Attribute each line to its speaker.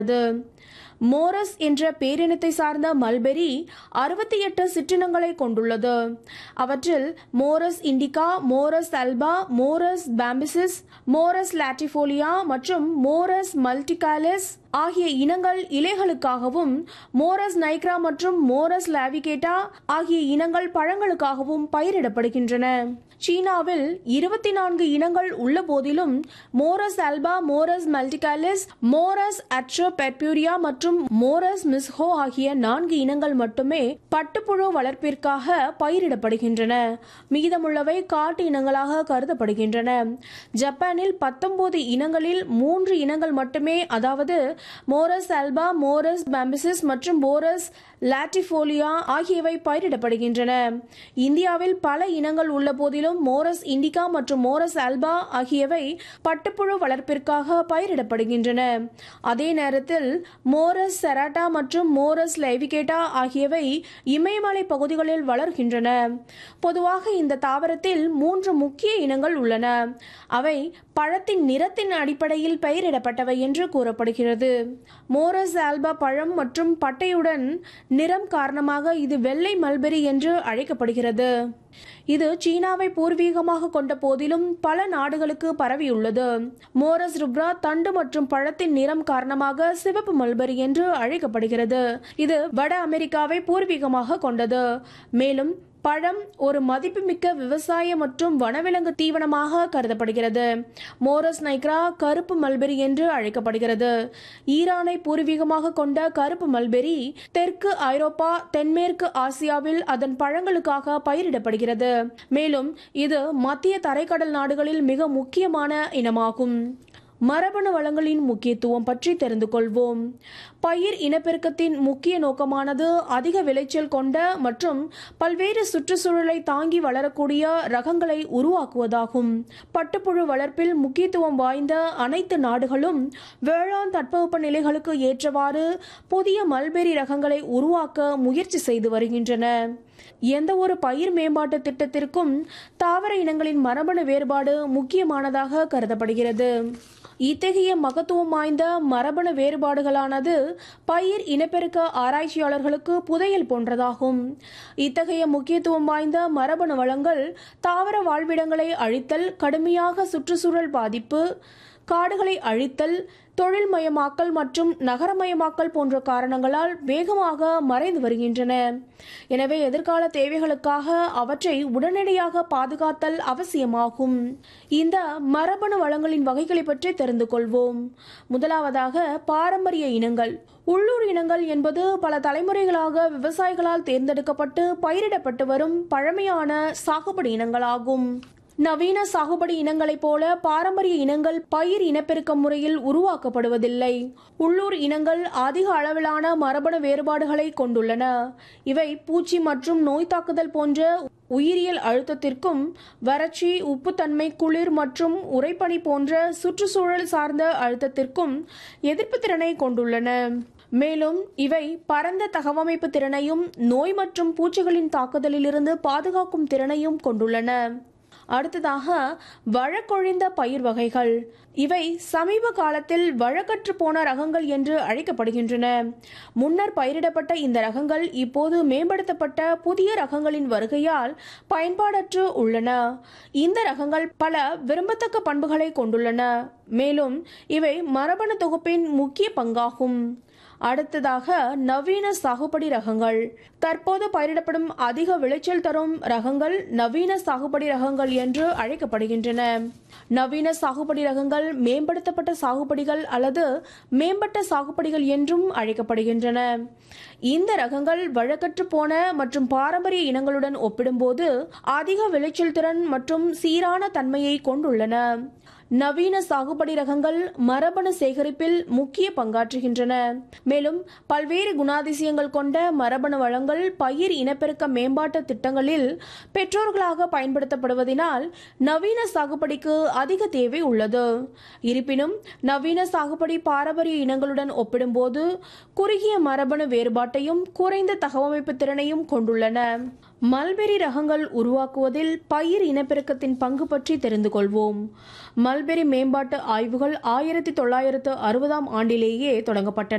Speaker 1: மோரஸ் என்ற பேரினத்தை சார்ந்த மல்பெரி அறுபத்தி எட்டு சிற்றினங்களை கொண்டுள்ளது அவற்றில் Morus indica Morus alba Morus bombycis Morus latifolia மற்றும் மோரஸ் மல்டிகாலிஸ் ஆகிய இனங்கள் இலைகளுக்காகவும் மோரஸ் நைக்ரா மற்றும் மோரஸ் லாவிகேட்டா ஆகிய இனங்கள் பழங்களுக்காகவும் பயிரிடப்படுகின்றன சீனாவில் இருபத்தி நான்கு இனங்கள் உள்ள போதிலும் மோரஸ் அல்பா மோரஸ் மல்டிகாலிஸ் மோரஸ் அட்ரோபெர்பியூரியா மற்றும் மோரஸ் மிஸ்ஹோ ஆகிய நான்கு இனங்கள் மட்டுமே பட்டுப்புழு வளர்ப்பிற்காக பயிரிடப்படுகின்றன மீதமுள்ளவை காட்டு இனங்களாக கருதப்படுகின்றன ஜப்பானில் பத்தொன்பது இனங்களில் மூன்று இனங்கள் மட்டுமே அதாவது மோரஸ் அல்பா மோரஸ் பாம்பிசிஸ் மற்றும் மோரஸ் லாட்டிஃபோலியா ஆகியவை பயிரிடப்படுகின்றன இந்தியாவில் பல இனங்கள் உள்ள போதிலும் மோரஸ் இண்டிகா மற்றும் மோரஸ் அல்பா ஆகியவை பட்டுப்புழு வளர்ப்பிற்காக பயிரிடப்படுகின்றன அதே நேரத்தில் மோரஸ் செராட்டா மற்றும் மோரஸ் லைவிகேட்டா ஆகியவை இமயமலை பகுதிகளில் வளர்கின்றன பொதுவாக இந்த தாவரத்தில் மூன்று முக்கிய இனங்கள் உள்ளன அவை பழத்தின் நிறத்தின் அடிப்படையில் பெயரிடப்பட்டவை என்று கூறப்படுகிறது மோரஸ் ஆல்பா பழம் மற்றும் பட்டையுடன் நிறம் காரணமாக இது வெள்ளை மல்பெரி என்று அழைக்கப்படுகிறது இது சீனாவை பூர்வீகமாக கொண்ட போதிலும் பல நாடுகளுக்கு பரவியுள்ளது மோரஸ் ருப்ரா தண்டு மற்றும் பழத்தின் நிறம் காரணமாக சிவப்பு மல்பெரி என்று அழைக்கப்படுகிறது இது வட அமெரிக்காவை பூர்வீகமாக கொண்டது மேலும் பழம் ஒரு மதிப்புமிக்க விவசாய மற்றும் வனவிலங்கு தீவனமாக கருதப்படுகிறது மோரஸ் நைக்ரா கருப்பு மல்பெரி என்று அழைக்கப்படுகிறது ஈரானை பூர்வீகமாக கொண்ட கருப்பு மல்பெரி தெற்கு ஐரோப்பா தென்மேற்கு ஆசியாவில் அதன் பழங்களுக்காக பயிரிடப்படுகிறது மேலும் இது மத்திய தரைக்கடல் நாடுகளில் மிக முக்கியமான இனமாகும் மரபணு வளங்களின் முக்கியத்துவம் பற்றி தெரிந்து கொள்வோம் பயிர் இனப்பெருக்கத்தின் முக்கிய நோக்கமானது அதிக விளைச்சல் கொண்ட மற்றும் பல்வேறு சுற்றுச்சூழலை தாங்கி வளரக்கூடிய ரகங்களை உருவாக்குவதாகும் பட்டுப்புழு வளர்ப்பில் முக்கியத்துவம் வாய்ந்த அனைத்து நாடுகளும் வேளாண் தட்பவெப்ப நிலைகளுக்கு ஏற்றவாறு புதிய மல்பெரி ரகங்களை உருவாக்க முயற்சி செய்து வருகின்றன எந்த ஒரு பயிர் மேம்பாட்டு திட்டத்திற்கும் தாவர இனங்களின் மரபணு வேறுபாடு முக்கியமானதாக கருதப்படுகிறது இத்தகைய மகத்துவம் வாய்ந்த மரபணு வேறுபாடுகளானது பயிர் இனப்பெருக்க ஆராய்ச்சியாளர்களுக்கு புதையல் போன்றதாகும் இத்தகைய முக்கியத்துவம் வாய்ந்த மரபணு வளங்கள் தாவர வாழ்விடங்களை அழித்தல் கடுமையாக சுற்றுச்சூழல் பாதிப்பு காடுகளை அழித்தல் தொழில்மயமாக்கல் மற்றும் நகரமயமாக்கல் போன்ற காரணங்களால் வேகமாக மறைந்து வருகின்றன எனவே எதிர்கால தேவைகளுக்காக அவற்றை உடனடியாக பாதுகாத்தல் அவசியமாகும் இந்த மரபணு வளங்களின் வகைகளை பற்றி தெரிந்து கொள்வோம் முதலாவதாக பாரம்பரிய இனங்கள் உள்ளூர் இனங்கள் என்பது பல தலைமுறைகளாக விவசாயிகளால் தேர்ந்தெடுக்கப்பட்டு பயிரிடப்பட்டு வரும் பழமையான சாகுபடி இனங்களாகும் நவீன சாகுபடி இனங்களைப் போல பாரம்பரிய இனங்கள் பயிர் இனப்பெருக்க முறையில் உருவாக்கப்படுவதில்லை உள்ளூர் இனங்கள் அதிக அளவிலான மரபணு வேறுபாடுகளை கொண்டுள்ளன இவை பூச்சி மற்றும் நோய் தாக்குதல் போன்ற உயிரியல் அழுத்தத்திற்கும் வறட்சி உப்புத்தன்மை குளிர் மற்றும் உறைபனி போன்ற சுற்றுச்சூழல் சார்ந்த அழுத்தத்திற்கும் எதிர்ப்பு திறனை கொண்டுள்ளன மேலும் இவை பரந்த தகவமைப்பு திறனையும் நோய் மற்றும் பூச்சிகளின் தாக்குதலிலிருந்து பாதுகாக்கும் திறனையும் கொண்டுள்ளன அடுத்ததாக வழக்கொழிந்த பயிர் வகைகள் இவை சமீப காலத்தில் வழக்கற்று போன ரகங்கள் என்று அழைக்கப்படுகின்றன முன்னர் பயிரிடப்பட்ட இந்த ரகங்கள் இப்போது மேம்படுத்தப்பட்ட புதிய ரகங்களின் வருகையால் பயன்பாடற்று உள்ளன இந்த ரகங்கள் பல விரும்பத்தக்க பண்புகளை கொண்டுள்ளன மேலும் இவை மரபணு தொகுப்பின் முக்கிய பங்காகும் அடுத்ததாக நவீன சாகுபடி ரகங்கள் தற்போது பயிரிடப்படும் அதிக விளைச்சல் தரும் ரகங்கள் நவீன சாகுபடி ரகங்கள் என்று அழைக்கப்படுகின்றன நவீன சாகுபடி ரகங்கள் மேம்படுத்தப்பட்ட சாகுபடிகள் அல்லது மேம்பட்ட சாகுபடிகள் என்றும் அழைக்கப்படுகின்றன இந்த ரகங்கள் வழக்கற்று போன மற்றும் பாரம்பரிய இனங்களுடன் ஒப்பிடும்போது அதிக விளைச்சல் திறன் மற்றும் சீரான தன்மையை கொண்டுள்ளன நவீன சாகுபடி ரகங்கள் மரபணு சேகரிப்பில் முக்கிய பங்காற்றுகின்றன மேலும் பல்வேறு குணாதிசயங்கள் கொண்ட மரபணு வளங்கள் பயிர் இனப்பெருக்க மேம்பாட்டு திட்டங்களில் பெற்றோர்களாக பயன்படுத்தப்படுவதனால் நவீன சாகுபடிக்கு அதிக தேவை உள்ளது இருப்பினும் நவீன சாகுபடி பாரம்பரிய இனங்களுடன் ஒப்பிடும்போது குறுகிய மரபணு வேறுபாட்டையும் குறைந்த தகவமைப்பு திறனையும் கொண்டுள்ளன மல்பெரி ரகங்கள் உருவாக்குவதில் பயிர் இனப்பெருக்கத்தின் பங்கு பற்றி தெரிந்து கொள்வோம் மல்பெரி மேம்பாட்டு ஆய்வுகள் ஆயிரத்தி தொள்ளாயிரத்து அறுபதாம் ஆண்டிலேயே தொடங்கப்பட்டன